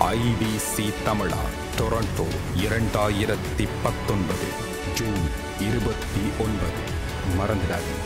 IBC தமிழா Toronto இரண்டாயிரத்தி பத்தொன்பது ஜூன் இருபத்தி ஒன்பது மறந்துடாதீங்க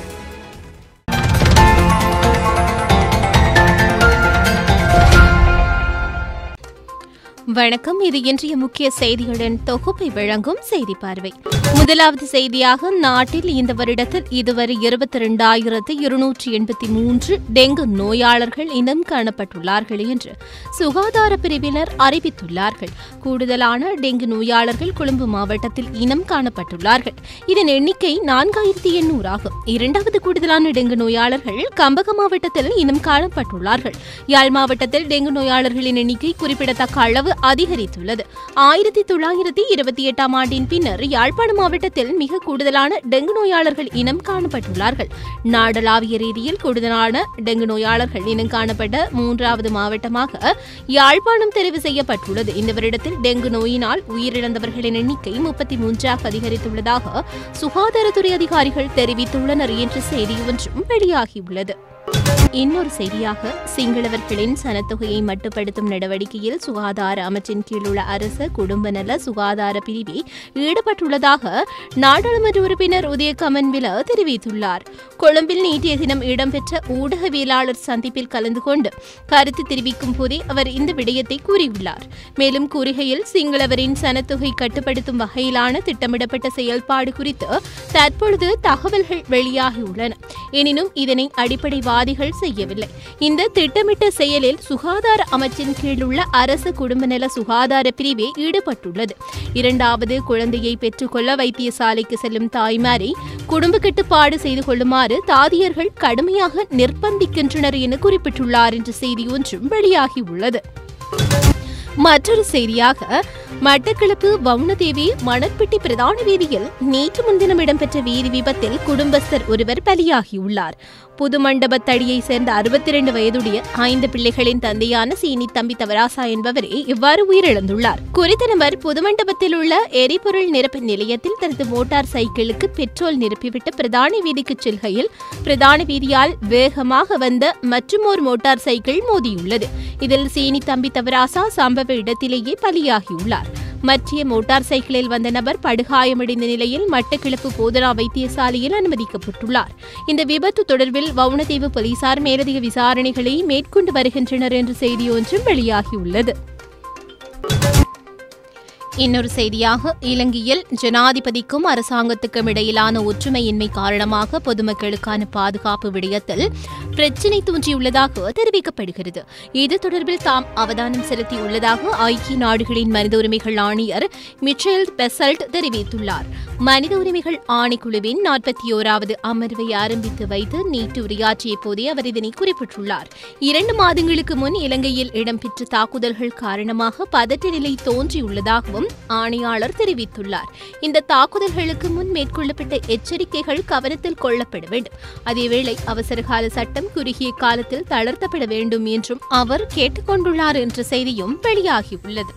வணக்கம் இது இன்றைய முக்கிய செய்திகளின் தொகுப்பை வழங்கும் செய்தி பார்வை முதலாவது செய்தியாக நாட்டில் இந்த வருடத்தில் இதுவரை இருபத்தி இரண்டாயிரத்து இருநூற்றி எண்பத்தி மூன்று டெங்கு நோயாளர்கள் இனம் காணப்பட்டுள்ளார்கள் என்று சுகாதார பிரிவினர் அறிவித்துள்ளார்கள் கூடுதலான டெங்கு நோயாளர்கள் கொழும்பு மாவட்டத்தில் இனம் காணப்பட்டுள்ளார்கள் இதன் எண்ணிக்கை நான்காயிரத்தி எண்ணூறு ஆகும் இரண்டாவது கூடுதலான டெங்கு நோயாளர்கள் கம்பக மாவட்டத்தில் இனம் காணப்பட்டுள்ளார்கள் யாழ் மாவட்டத்தில் டெங்கு நோயாளர்களின் எண்ணிக்கை குறிப்பிடத்தக்க அளவு அதிகரித்துள்ளது ஆயிரத்தி தொள்ளாயிரத்தி இருபத்தி எட்டாம் ஆண்டின் பின்னர் யாழ்ப்பாண மாவட்டத்தில் மிக கூடுதலான டெங்கு நோயாளர்கள் இனம் காணப்பட்டுள்ளார்கள் நாடளாவிய ரீதியில் கூடுதலான டெங்கு நோயாளர்கள் இனம் காணப்பட்ட மூன்றாவது மாவட்டமாக யாழ்ப்பாணம் தெரிவு செய்யப்பட்டுள்ளது இந்த வருடத்தில் டெங்கு நோயினால் உயிரிழந்தவர்களின் எண்ணிக்கை முப்பத்தி மூன்றாக அதிகரித்துள்ளதாக சுகாதாரத்துறை அதிகாரிகள் தெரிவித்துள்ளனர் என்ற செய்தி ஒன்றும் வெளியாகியுள்ளது இன்னொரு செய்தியாக சிங்களவர்களின் சனத்தொகையை மட்டுப்படுத்தும் நடவடிக்கையில் சுகாதார அமைச்சின் கீழுள்ள அரசு குடும்ப நல சுகாதார பிரிவை ஈடுபட்டுள்ளதாக நாடாளுமன்ற உறுப்பினர் உதய கமன்வில தெரிவித்துள்ளார் கொழும்பில் நேற்றைய தினம் இடம்பெற்ற ஊடகவியலாளர் சந்திப்பில் கலந்து கொண்டு கருத்து தெரிவிக்கும் போதே அவர் இந்த விடயத்தை கூறியுள்ளார் மேலும் கூறுகையில் சிங்களவரின் சனத்தொகை கட்டுப்படுத்தும் வகையிலான திட்டமிடப்பட்ட செயல்பாடு குறித்து தற்பொழுது தகவல்கள் வெளியாகியுள்ளன எனினும் இதனை அடிப்படைவாதிகள் செய்யவில்லை இந்த திட்டமிட்ட செயலில் சுகாதார அமைச்சின் கீழுள்ள அரசு குடும்ப நல சுகாதார பிரிவே ஈடுபட்டுள்ளது இரண்டாவது குழந்தையை பெற்றுக்கொள்ள வைத்தியசாலைக்கு செல்லும் தாய்மாரை குடும்ப கட்டுப்பாடு செய்து கொள்ளுமாறு தாதியர்கள் கடுமையாக நிர்பந்திக்கின்றனர் என குறிப்பிட்டுள்ளார் என்ற செய்தி ஒன்றும் வெளியாகியுள்ளது மற்றொரு செய்தியாக மட்டக்களப்பு வவுணதேவி மணற்பட்டி பிரதான வீதியில் நேற்று முன்தினம் இடம்பெற்ற வீதி விபத்தில் குடும்பஸ்தர் ஒருவர் பலியாகியுள்ளார் புது மண்டபத்தடியை சேர்ந்த அறுபத்தி இரண்டு வயதுடைய ஐந்து பிள்ளைகளின் தந்தையான சீனி தம்பி தவராசா என்பவரே இவ்வாறு உயிரிழந்துள்ளார் குறித்த நபர் புது மண்டபத்தில் உள்ள எரிபொருள் நிரப்பு நிலையத்தில் தனது மோட்டார் சைக்கிளுக்கு பெட்ரோல் நிரப்பிவிட்டு பிரதான வீதிக்கு செல்கையில் பிரதான வீதியால் வேகமாக வந்த மற்றுமோர் மோட்டார் சைக்கிள் மோதியுள்ளது இதில் சீனி தம்பி தவராசா சம்பவ இடத்திலேயே பலியாகியுள்ளார் மற்றிய மோட்டார் சைக்கிளில் வந்த நபர் படுகாயமடைந்த நிலையில் மட்டக்கிழப்பு போதனா வைத்தியசாலையில் அனுமதிக்கப்பட்டுள்ளார் இந்த விபத்து தொடர்பில் வவுணதீவு போலீசார் மேலதிக விசாரணைகளை மேற்கொண்டு வருகின்றனர் என்ற செய்தி ஒன்றும் வெளியாகியுள்ளது இன்னொரு செய்தியாக இலங்கையில் ஜனாதிபதிக்கும் அரசாங்கத்துக்கும் இடையிலான ஒற்றுமையின்மை காரணமாக பொதுமக்களுக்கான பாதுகாப்பு விடயத்தில் பிரச்சினை தோன்றியுள்ளதாக தெரிவிக்கப்படுகிறது இது தொடர்பில் தாம் அவதானம் செலுத்தியுள்ளதாக ஐக்கிய நாடுகளின் மனித உரிமைகள் ஆணையர் மிச்சேல் பெசல்ட் தெரிவித்துள்ளார் மனித உரிமைகள் ஆணைக்குழுவின் நாற்பத்தி ஓராவது அமர்வை ஆரம்பித்து வைத்து நேற்று உரையாற்றிய போதே அவர் இதனை குறிப்பிட்டுள்ளார் இரண்டு மாதங்களுக்கு முன் இலங்கையில் இடம்பெற்ற தாக்குதல்கள் காரணமாக பதற்ற நிலை தோன்றியுள்ளதாகவும் ஆணையாளர் தெரிவித்துள்ளார் இந்த தாக்குதல்களுக்கு முன் மேற்கொள்ளப்பட்ட எச்சரிக்கைகள் கவனத்தில் கொள்ளப்பட வேண்டும் அதேவேளை அவசரகால சட்டம் குறுகிய காலத்தில் தளர்த்தப்பட வேண்டும் என்றும் அவர் கேட்டுக்கொண்டுள்ளார் என்ற செய்தியும் வெளியாகியுள்ளது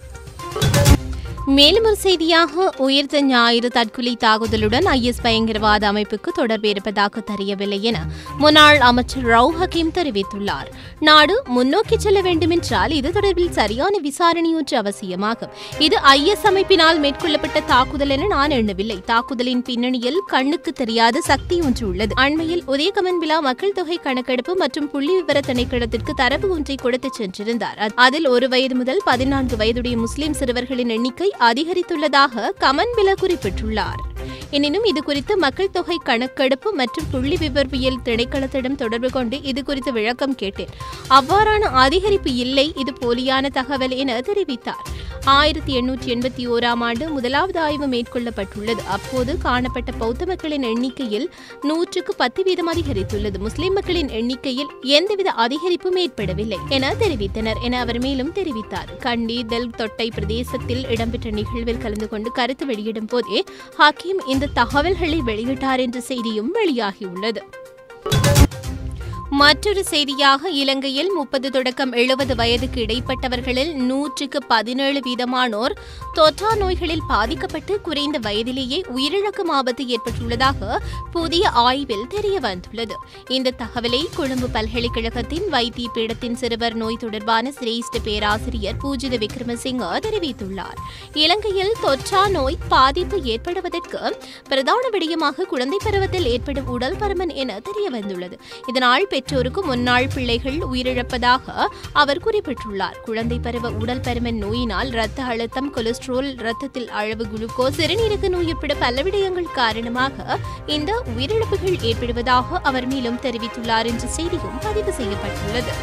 மேலும் ஒரு செய்தியாக உயிர்த்த ஞாயிறு தற்கொலை தாக்குதலுடன் ஐஎஸ் பயங்கரவாத அமைப்புக்கு தொடர்பு இருப்பதாக தெரியவில்லை என முன்னாள் அமைச்சர் ரவு ஹக்கீம் தெரிவித்துள்ளார் நாடு முன்னோக்கி செல்ல வேண்டுமென்றால் இது தொடர்பில் சரியான விசாரணை ஒன்று அவசியமாகும் இது ஐஎஸ் அமைப்பினால் மேற்கொள்ளப்பட்ட தாக்குதல் என நான் எண்ணவில்லை தாக்குதலின் பின்னணியில் கண்ணுக்கு தெரியாத சக்தி ஒன்று உள்ளது அண்மையில் உதயகமன் விழா மக்கள் தொகை கணக்கெடுப்பு மற்றும் புள்ளி விவர திணைக்களத்திற்கு தரவு ஒன்றை கொடுத்து சென்றிருந்தார் அதில் ஒரு வயது முதல் பதினான்கு வயதுடைய முஸ்லிம் சிறுவர்களின் எண்ணிக்கை அதிகரித்துள்ளதாக கமன்பில குறிப்பிட்டுள்ளார் எனினும் இது குறித்து மக்கள் தொகை கணக்கெடுப்பு மற்றும் புள்ளி விவரவியல் திணைக்களத்திடம் தொடர்பு கொண்டு இது குறித்து விளக்கம் கேட்டேன் அவ்வாறான அதிகரிப்பு இல்லை இது போலியான தகவல் என தெரிவித்தார் ஆயிரத்தி எண்ணூற்றி எண்பத்தி ஓராம் ஆண்டு முதலாவது ஆய்வு மேற்கொள்ளப்பட்டுள்ளது அப்போது காணப்பட்ட பௌத்த மக்களின் எண்ணிக்கையில் நூற்றுக்கு பத்து வீதம் அதிகரித்துள்ளது முஸ்லிம் மக்களின் எண்ணிக்கையில் எந்தவித அதிகரிப்பும் ஏற்படவில்லை என தெரிவித்தனர் என அவர் மேலும் தெரிவித்தார் கண்டி தெல் தொட்டை பிரதேசத்தில் இடம்பெற்ற நிகழ்வில் கலந்து கொண்டு கருத்து வெளியிடும் போதே ஹக்கீம் இந்த தகவல்களை வெளியிட்டார் என்ற செய்தியும் வெளியாகியுள்ளது மற்றொரு செய்தியாக இலங்கையில் முப்பது தொடக்கம் எழுபது வயதுக்கு இடைப்பட்டவர்களில் நூற்றுக்கு பதினேழு வீதமானோர் தொற்றா நோய்களில் பாதிக்கப்பட்டு குறைந்த வயதிலேயே உயிரிழக்கும் ஆபத்து ஏற்பட்டுள்ளதாக புதிய ஆய்வில் தெரிய வந்துள்ளது இந்த தகவலை கொழும்பு பல்கலைக்கழகத்தின் வைத்திய பீடத்தின் சிறுவர் நோய் தொடர்பான சிரேஷ்ட பேராசிரியர் பூஜித விக்ரமசிங்க தெரிவித்துள்ளார் இலங்கையில் தொற்றா நோய் பாதிப்பு ஏற்படுவதற்கு பிரதான விடயமாக குழந்தை பருவத்தில் ஏற்படும் உடல் பருமன் என தெரிய வந்துள்ளது இதனால் பெற்றோருக்கு முன்னாள் பிள்ளைகள் உயிரிழப்பதாக அவர் குறிப்பிட்டுள்ளார் குழந்தை பருவ உடல் பருமன் நோயினால் இரத்த அழுத்தம் கொலஸ்ட்ரால் இரத்தத்தில் அளவு குளுக்கோஸ் சிறுநீரக நோய் உட்பட பல விடயங்கள் காரணமாக இந்த உயிரிழப்புகள் ஏற்படுவதாக அவர் மேலும் தெரிவித்துள்ளார் என்ற செய்தியும் பதிவு செய்யப்பட்டுள்ளது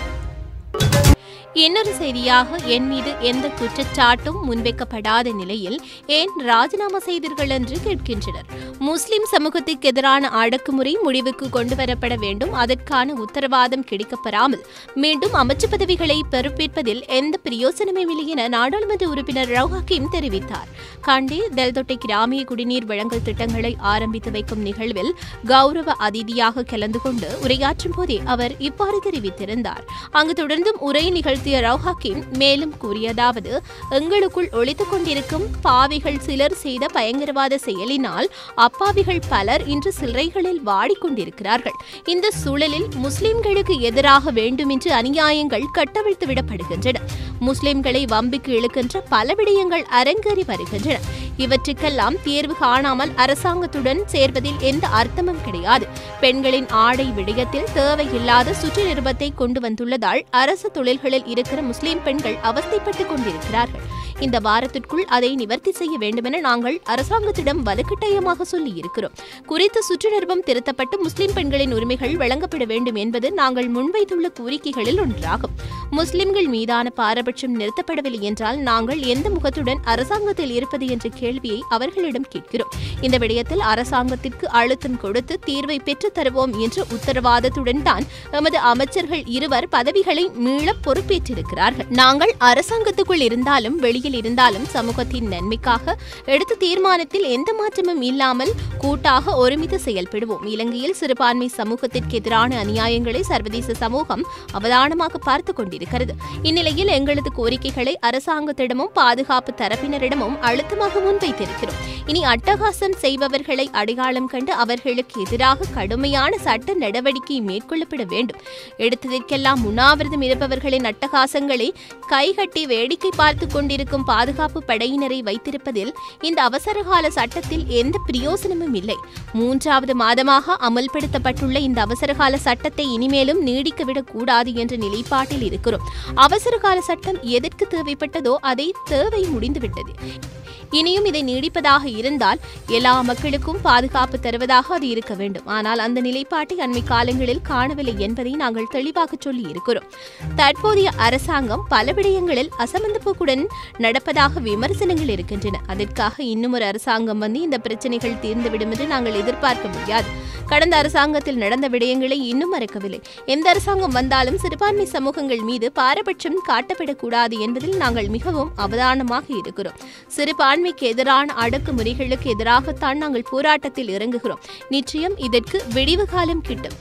இன்னொரு செய்தியாக என் மீது எந்த குற்றச்சாட்டும் முன்வைக்கப்படாத நிலையில் ஏன் ராஜினாமா செய்தீர்கள் என்று கேட்கின்றனர் முஸ்லிம் சமூகத்துக்கு எதிரான அடக்குமுறை முடிவுக்கு கொண்டுவரப்பட வேண்டும் அதற்கான உத்தரவாதம் கிடைக்கப்பெறாமல் மீண்டும் அமைச்சு பதவிகளை பொறுப்பேற்பதில் எந்த பிரயோசனமும் இல்லை என நாடாளுமன்ற உறுப்பினர் ரவ் ஹக்கீம் தெரிவித்தார் கண்டி தெல்தொட்டை கிராமிய குடிநீர் வழங்கல் திட்டங்களை ஆரம்பித்து வைக்கும் நிகழ்வில் கௌரவ அதிதியாக கலந்து கொண்டு உரையாற்றும் போதே அவர் இவ்வாறு தெரிவித்திருந்தார் அங்கு தொடர்ந்தும் உரை நிகழ்த்திய ரவ் ஹக்கீம் மேலும் கூறியதாவது எங்களுக்குள் ஒழித்துக் கொண்டிருக்கும் பாவிகள் சிலர் செய்த பயங்கரவாத செயலினால் அப்பாவிகள் பலர் இன்று சிறைகளில் வாடிக்கொண்டிருக்கிறார்கள் இந்த சூழலில் முஸ்லிம்களுக்கு எதிராக வேண்டுமென்று அநியாயங்கள் கட்டவிழ்த்து விடப்படுகின்றன முஸ்லிம்களை வம்பிக்கு இழுக்கின்ற பல விடயங்கள் அரங்கேறி வருகின்றன இவற்றுக்கெல்லாம் தீர்வு காணாமல் அரசாங்கத்துடன் சேர்வதில் எந்த அர்த்தமும் கிடையாது பெண்களின் ஆடை விடயத்தில் தேவையில்லாத சுற்று நிருபத்தை கொண்டு வந்துள்ளதால் அரசு தொழில்களில் இருக்கிற முஸ்லிம் பெண்கள் அவஸ்தைப்பட்டுக் கொண்டிருக்கிறார்கள் இந்த வாரத்திற்குள் அதை நிவர்த்தி செய்ய வேண்டுமென நாங்கள் அரசாங்கத்திடம் வலுக்கட்டாயமாக சொல்லி இருக்கிறோம் குறித்த சுற்று நிருபம் திருத்தப்பட்டு முஸ்லிம் பெண்களின் உரிமைகள் வழங்கப்பட வேண்டும் என்பது நாங்கள் முன்வைத்துள்ள கோரிக்கைகளில் ஒன்றாகும் முஸ்லிம்கள் மீதான பாரபட்சம் நிறுத்தப்படவில்லை என்றால் நாங்கள் எந்த முகத்துடன் அரசாங்கத்தில் இருப்பது என்ற கேள்வியை அவர்களிடம் கேட்கிறோம் இந்த விடயத்தில் அரசாங்கத்திற்கு அழுத்தம் கொடுத்து தீர்வை பெற்றுத் தருவோம் என்ற உத்தரவாதத்துடன் தான் எமது அமைச்சர்கள் இருவர் பதவிகளை மீள பொறுப்பேற்றிருக்கிறார்கள் நாங்கள் அரசாங்கத்துக்குள் இருந்தாலும் வெளியில் இருந்தாலும் சமூகத்தின் நன்மைக்காக எடுத்த தீர்மானத்தில் எந்த மாற்றமும் இல்லாமல் கூட்டாக ஒருமித்து செயல்படுவோம் இலங்கையில் சிறுபான்மை சமூகத்திற்கு எதிரான அநியாயங்களை சர்வதேச சமூகம் அவதானமாக பார்த்துக் கொண்டிருக்கிறது இந்நிலையில் எங்களது கோரிக்கைகளை அரசாங்கத்திடமும் பாதுகாப்பு தரப்பினரிடமும் அழுத்தமாக முன்வைத்திருக்கிறோம் இனி அட்டகாசம் செய்பவர்களை அடையாளம் கண்டு அவர்களுக்கு எதிராக கடுமையான சட்ட நடவடிக்கை மேற்கொள்ளப்பட வேண்டும் எடுத்ததற்கெல்லாம் உண்ணாவிரதம் இருப்பவர்களின் அட்டகாசங்களை கைகட்டி வேடிக்கை பார்த்துக் கொண்டிருக்கும் பாதுகாப்பு படையினரை வைத்திருப்பதில் இந்த அவசரகால சட்டத்தில் எந்த பிரயோசனமும் இல்லை மூன்றாவது மாதமாக அமல்படுத்தப்பட்டுள்ள இந்த அவசரகால சட்டத்தை இனிமேலும் நீடிக்கவிடக் கூடாது என்ற நிலைப்பாட்டில் இருக்கிறோம் அவசரகால சட்டம் எதற்கு தேவைப்பட்டதோ அதை தேவை முடிந்துவிட்டது இனியும் இதை நீடிப்பதாக இருந்தால் எல்லா மக்களுக்கும் பாதுகாப்பு தருவதாக அது இருக்க வேண்டும் ஆனால் அந்த நிலைப்பாட்டை அண்மை காலங்களில் காணவில்லை என்பதை நாங்கள் தெளிவாக சொல்லி இருக்கிறோம் தற்போதைய அரசாங்கம் பல விடயங்களில் அசமந்த போக்குடன் நடப்பதாக விமர்சனங்கள் இருக்கின்றன அதற்காக இன்னும் ஒரு அரசாங்கம் வந்து இந்த பிரச்சனைகள் தீர்ந்துவிடும் என்று நாங்கள் எதிர்பார்க்க முடியாது கடந்த அரசாங்கத்தில் நடந்த விடயங்களை இன்னும் மறக்கவில்லை எந்த அரசாங்கம் வந்தாலும் சிறுபான்மை சமூகங்கள் மீது பாரபட்சம் காட்டப்படக்கூடாது என்பதில் நாங்கள் மிகவும் அவதானமாக இருக்கிறோம் சிறுபான்மைக்கு எதிரான அடக்குமுறைகளுக்கு எதிராகத்தான் நாங்கள் போராட்டத்தில் இறங்குகிறோம் நிச்சயம் இதற்கு விடிவு காலம் கிட்டும்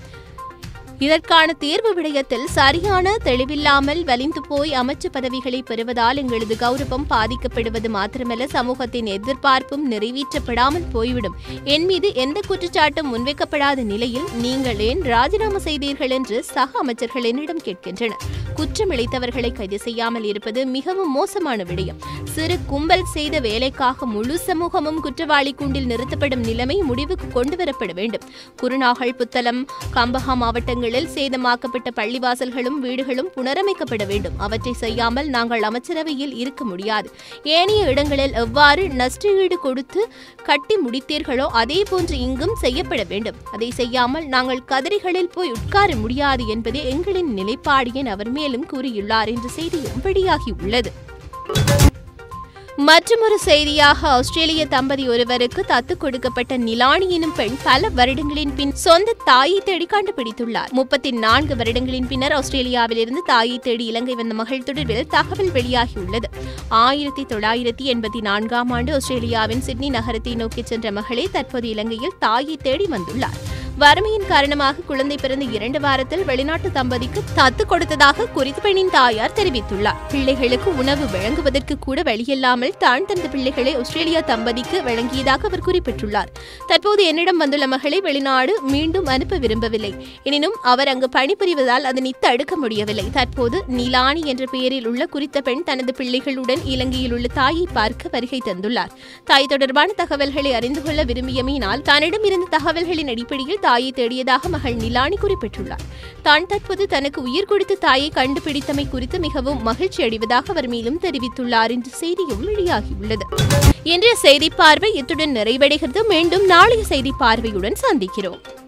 இதற்கான தேர்வு விடயத்தில் சரியான தெளிவில்லாமல் வலிந்து போய் அமைச்சு பதவிகளை பெறுவதால் எங்களது கௌரவம் பாதிக்கப்படுவது மாத்திரமல்ல சமூகத்தின் எதிர்பார்ப்பும் நிறைவேற்றப்படாமல் போய்விடும் என் மீது எந்த குற்றச்சாட்டும் முன்வைக்கப்படாத நிலையில் நீங்கள் ஏன் ராஜினாமா செய்தீர்கள் என்று சக அமைச்சர்கள் என்னிடம் கேட்கின்றனர் குற்றமிழைத்தவர்களை கைது செய்யாமல் இருப்பது மிகவும் மோசமான விடயம் சிறு கும்பல் செய்த வேலைக்காக முழு சமூகமும் குற்றவாளி கூண்டில் நிறுத்தப்படும் நிலைமை முடிவுக்கு கொண்டுவரப்பட வேண்டும் குருநாகல் புத்தளம் கம்பஹா மாவட்டங்களில் சேதமாக்கப்பட்ட பள்ளிவாசல்களும் வீடுகளும் புனரமைக்கப்பட வேண்டும் அவற்றை செய்யாமல் நாங்கள் அமைச்சரவையில் இருக்க முடியாது ஏனைய இடங்களில் எவ்வாறு நஷ்டஈடு கொடுத்து கட்டி முடித்தீர்களோ அதே போன்று இங்கும் செய்யப்பட வேண்டும் அதை செய்யாமல் நாங்கள் கதிரிகளில் போய் உட்கார முடியாது என்பதே எங்களின் நிலைப்பாடு என அவர் மேலும் கூறியுள்ளார் என்ற செய்தியும் வெளியாகியுள்ளது மற்றொரு செய்தியாக ஆஸ்திரேலிய தம்பதி ஒருவருக்கு தத்து கொடுக்கப்பட்ட நிலானி எனும் பெண் பல வருடங்களின் பின் சொந்த தாயை தேடி கண்டுபிடித்துள்ளார் முப்பத்தி நான்கு வருடங்களின் பின்னர் ஆஸ்திரேலியாவிலிருந்து தாயை தேடி இலங்கை வந்த மகள் தொடர்பில் தகவல் வெளியாகியுள்ளது ஆயிரத்தி தொள்ளாயிரத்தி எண்பத்தி நான்காம் ஆண்டு ஆஸ்திரேலியாவின் சிட்னி நகரத்தை நோக்கி சென்ற மகளே தற்போது இலங்கையில் தாயை தேடி வந்துள்ளார் வறுமையின் காரணமாக குழந்தை பிறந்த இரண்டு வாரத்தில் வெளிநாட்டு தம்பதிக்கு தத்து கொடுத்ததாக குறித்த பெண்ணின் தாயார் தெரிவித்துள்ளார் பிள்ளைகளுக்கு உணவு வழங்குவதற்கு கூட வழியில்லாமல் தான் தனது பிள்ளைகளை ஆஸ்திரேலியா தம்பதிக்கு வழங்கியதாக அவர் குறிப்பிட்டுள்ளார் தற்போது என்னிடம் வந்துள்ள மகளை வெளிநாடு மீண்டும் அனுப்ப விரும்பவில்லை எனினும் அவர் அங்கு பணிபுரிவதால் அதனை தடுக்க முடியவில்லை தற்போது நிலானி என்ற பெயரில் உள்ள குறித்த பெண் தனது பிள்ளைகளுடன் இலங்கையில் உள்ள தாயை பார்க்க வருகை தந்துள்ளார் தாய் தொடர்பான தகவல்களை அறிந்து கொள்ள விரும்பியமையினால் தன்னிடம் இருந்த தகவல்களின் அடிப்படையில் தாயை தேடியதாக மகள் நிலானி குறிப்பிட்டுள்ளார் தான் தற்போது தனக்கு உயிர் கொடுத்த தாயை கண்டுபிடித்தமை குறித்து மிகவும் மகிழ்ச்சி அடைவதாக அவர் மேலும் தெரிவித்துள்ளார் என்று செய்தியும் வெளியாகியுள்ளது இன்றைய செய்தி பார்வை இத்துடன் நிறைவடைகிறது மீண்டும் நாளைய செய்தி பார்வையுடன் சந்திக்கிறோம்